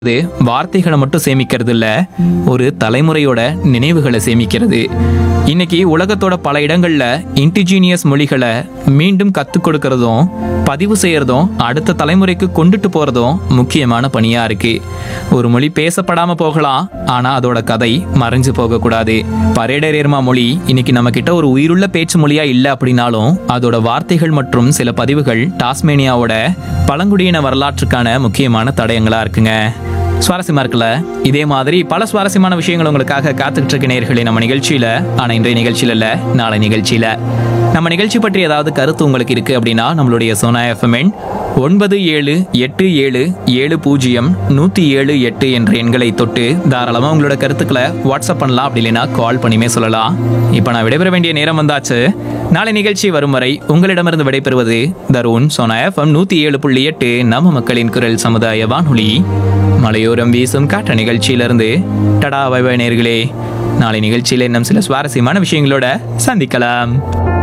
இது வார்த்தைகளை மட்டும் சேமிக்கிறது இல்ல ஒரு தலைமுறையோட நினைவுகளை சேமிக்கிறது இன்னைக்கு உலகத்தோட பல இடங்கள்ல இன்டிஜீனியஸ் மொழிகளை மீண்டும் கத்துக் கொடுக்கறதும் பதிவு செய்யறதும் அடுத்த தலைமுறைக்கு கொண்டுட்டு போறதும் முக்கியமான பணியா இருக்கு ஒரு மொழி பேசப்படாம போகலாம் ஆனா அதோட கதை மறைஞ்சு போக கூடாது பரேடரேர்மா மொழி இன்னைக்கு நம்ம கிட்ட ஒரு உயிருள்ள பேச்சு மொழியா இல்ல அப்படின்னாலும் அதோட வார்த்தைகள் மற்றும் சில பதிவுகள் டாஸ்மேனியாவோட பழங்குடியின வரலாற்றுக்கான முக்கியமான தடயங்களா இருக்குங்க சுவாரஸ்யமா இருக்குல்ல இதே மாதிரி பல சுவாரஸ்யமான விஷயங்கள் உங்களுக்காக காத்துக்கிட்டு இருக்க நேயர்களே நம்ம நிகழ்ச்சியில ஆனா இன்றைய நிகழ்ச்சியில இல்ல நாளை நிகழ்ச்சியில நம்ம நிகழ்ச்சி பற்றி ஏதாவது கருத்து உங்களுக்கு இருக்கு அப்படின்னா நம்மளுடைய சோனா எஃப்எம்என் ஒன்பது ஏழு எட்டு ஏழு ஏழு பூஜ்ஜியம் நூத்தி ஏழு எட்டு என்ற எண்களை தொட்டு தாராளமா உங்களோட கருத்துக்களை வாட்ஸ்அப் பண்ணலாம் அப்படி இல்லைன்னா கால் பண்ணியுமே சொல்லலாம் இப்போ நான் விடைபெற வேண்டிய நேரம் வந்தாச்சு நாளை நிகழ்ச்சி வரும் வரை உங்களிடமிருந்து விடைபெறுவது தருண் சோனா எஃப்எம் நூத்தி ஏழு புள்ளி எட்டு நம்ம மக்களின் குரல் சமுதாய வானொலி மலையோரம் வீசும் காற்ற நிகழ்ச்சியிலிருந்து டடா வைபை நேர்களே நாளை நிகழ்ச்சியில் இன்னும் சில சுவாரஸ்யமான விஷயங்களோட சந்திக்கலாம்